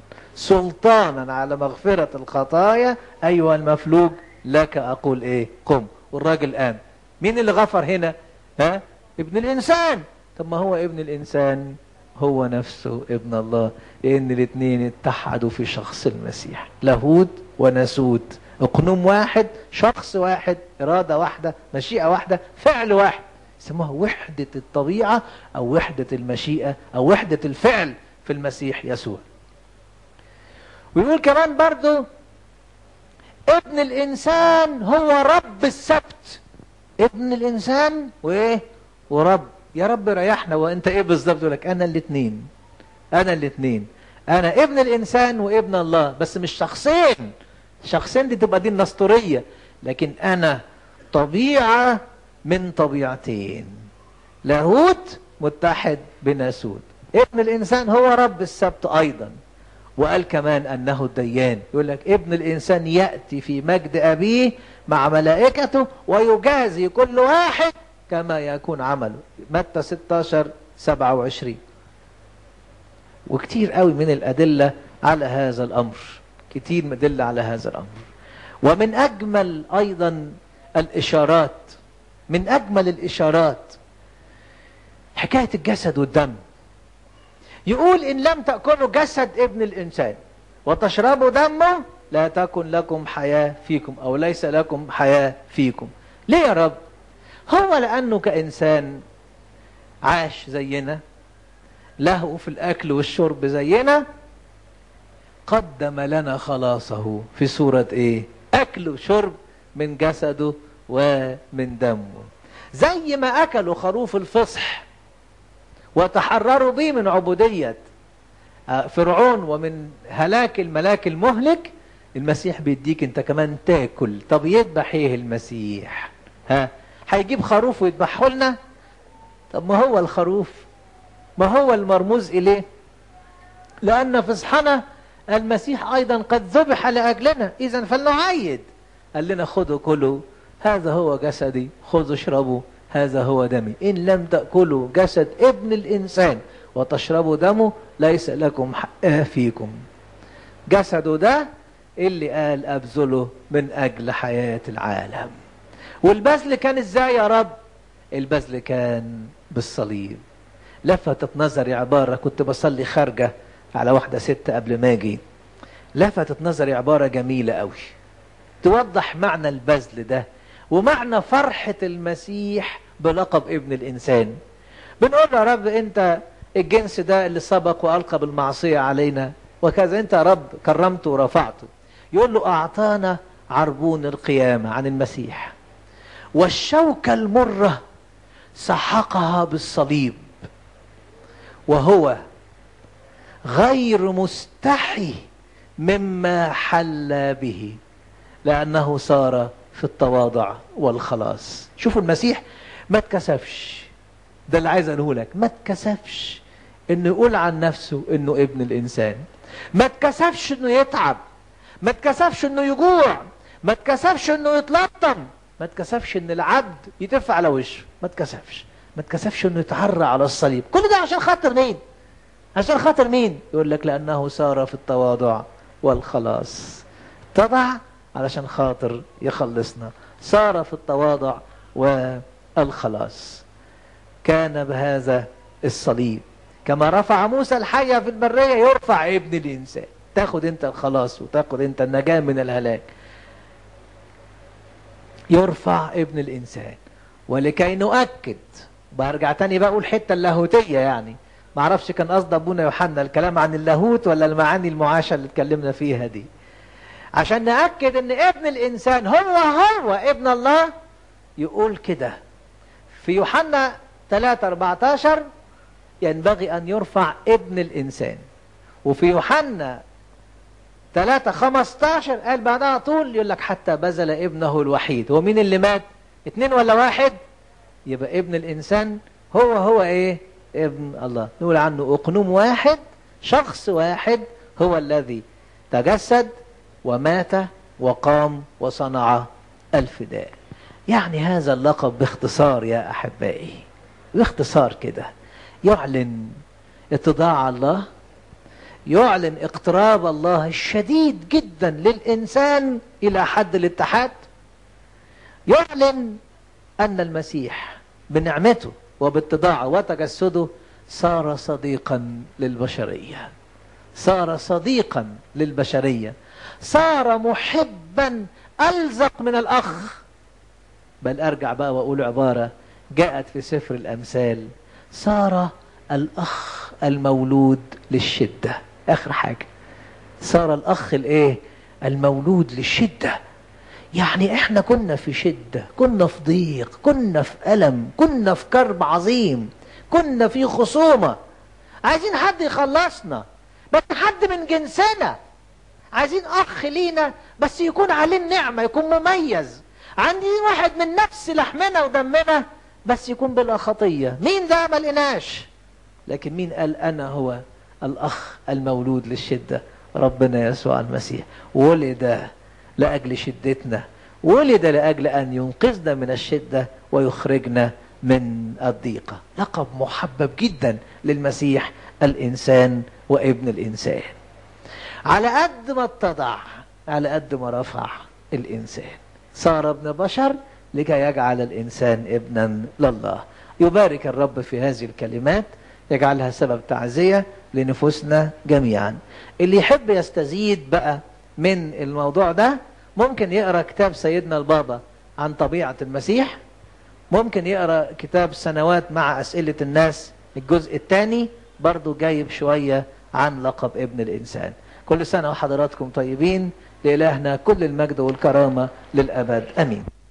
B: سلطانا على مغفرة الخطايا ايها المفلوج لك اقول ايه قم والراجل قام مين اللي غفر هنا ها ابن الانسان طب ما هو ابن الانسان هو نفسه ابن الله لان الاثنين اتحدوا في شخص المسيح لاهوت وناسوت اقنوم واحد شخص واحد اراده واحده مشيئه واحده فعل واحد يسموها وحده الطبيعه او وحده المشيئه او وحده الفعل في المسيح يسوع ويقول كمان برضو ابن الانسان هو رب السبت ابن الانسان وايه ورب يا رب ريحنا وانت ايه بالظبط يقول لك انا الاثنين انا الاثنين انا ابن الانسان وابن الله بس مش شخصين شخصين دي تبقى دي النسطوريه لكن انا طبيعه من طبيعتين لاهوت متحد بناسوت ابن الانسان هو رب السبت ايضا وقال كمان أنه الديان يقول لك ابن الإنسان يأتي في مجد أبيه مع ملائكته ويجازي كل واحد كما يكون عمله متى 16 27 وكتير قوي من الأدلة على هذا الأمر كتير من الأدلة على هذا الأمر ومن أجمل أيضا الإشارات من أجمل الإشارات حكاية الجسد والدم يقول إن لم تأكلوا جسد ابن الإنسان وتشربوا دمه لا تكن لكم حياة فيكم أو ليس لكم حياة فيكم ليه يا رب هو لأنه كإنسان عاش زينا له في الأكل والشرب زينا قدم لنا خلاصه في صورة إيه أكل وشرب من جسده ومن دمه زي ما أكلوا خروف الفصح وتحرروا به من عبودية فرعون ومن هلاك الملاك المهلك المسيح بيديك انت كمان تاكل طب يذبح ايه المسيح ها هيجيب خروف ويذبحه لنا طب ما هو الخروف ما هو المرموز اليه لان فصحنا المسيح ايضا قد ذبح لاجلنا اذا فلنعيد قال لنا خذوا كلوا هذا هو جسدي خذوا اشربوا هذا هو دمي إن لم تأكلوا جسد ابن الإنسان وتشربوا دمه ليس لكم حق فيكم جسده ده اللي قال أبذله من أجل حياة العالم والبذل كان إزاي يا رب البذل كان بالصليب لفتت نظري عبارة كنت بصلي خارجة على واحدة ست قبل ما أجي لفتت نظري عبارة جميلة قوي توضح معنى البذل ده ومعنى فرحة المسيح بلقب ابن الإنسان بنقول يا رب أنت الجنس ده اللي سبق وألقى بالمعصية علينا وكذا أنت يا رب كرمته ورفعته يقول له أعطانا عربون القيامة عن المسيح والشوكة المرة سحقها بالصليب وهو غير مستحي مما حل به لأنه صار في التواضع والخلاص شوفوا المسيح ما اتكسفش ده اللي عايز اقوله لك ما اتكسفش انه يقول عن نفسه انه ابن الانسان ما اتكسفش انه يتعب ما اتكسفش انه يجوع ما اتكسفش انه يتلطم ما اتكسفش ان العبد يتف على وشه ما اتكسفش ما اتكسفش انه يتعرى على الصليب كل ده عشان خاطر مين عشان خاطر مين يقول لك لانه سار في التواضع والخلاص تضع علشان خاطر يخلصنا صار في التواضع والخلاص كان بهذا الصليب كما رفع موسى الحية في البرية يرفع ابن الإنسان تاخد انت الخلاص وتاخد انت النجاة من الهلاك يرفع ابن الإنسان ولكي نؤكد برجع تاني بقى اقول حتة اللاهوتية يعني ما اعرفش كان قصد ابونا يوحنا الكلام عن اللاهوت ولا المعاني المعاشة اللي اتكلمنا فيها دي عشان نأكد ان ابن الانسان هو هو ابن الله يقول كده في يوحنا 3 14 ينبغي ان يرفع ابن الانسان وفي يوحنا 3 15 قال بعدها طول يقول لك حتى بذل ابنه الوحيد هو مين اللي مات اتنين ولا واحد يبقى ابن الانسان هو هو ايه ابن الله نقول عنه اقنوم واحد شخص واحد هو الذي تجسد ومات وقام وصنع الفداء يعني هذا اللقب باختصار يا احبائي باختصار كده يعلن اتضاع الله يعلن اقتراب الله الشديد جدا للانسان الى حد الاتحاد يعلن ان المسيح بنعمته وباتضاعه وتجسده صار صديقا للبشريه صار صديقا للبشريه صار محبا ألزق من الأخ بل أرجع بقى وأقول عبارة جاءت في سفر الأمثال صار الأخ المولود للشدة آخر حاجة صار الأخ الإيه المولود للشدة يعني إحنا كنا في شدة كنا في ضيق كنا في ألم كنا في كرب عظيم كنا في خصومة عايزين حد يخلصنا بس حد من جنسنا عايزين اخ لينا بس يكون عليه النعمة يكون مميز عندي واحد من نفس لحمنا ودمنا بس يكون بلا خطية مين ده ما لقيناش لكن مين قال انا هو الاخ المولود للشدة ربنا يسوع المسيح ولد لأجل شدتنا ولد لأجل أن ينقذنا من الشدة ويخرجنا من الضيقة لقب محبب جدا للمسيح الإنسان وابن الإنسان على قد ما اتضع على قد ما رفع الإنسان صار ابن بشر لكي يجعل الإنسان ابنا لله يبارك الرب في هذه الكلمات يجعلها سبب تعزية لنفوسنا جميعا اللي يحب يستزيد بقى من الموضوع ده ممكن يقرأ كتاب سيدنا البابا عن طبيعة المسيح ممكن يقرأ كتاب سنوات مع أسئلة الناس الجزء الثاني برضو جايب شوية عن لقب ابن الإنسان كل سنة وحضراتكم طيبين لإلهنا كل المجد والكرامة للأبد أمين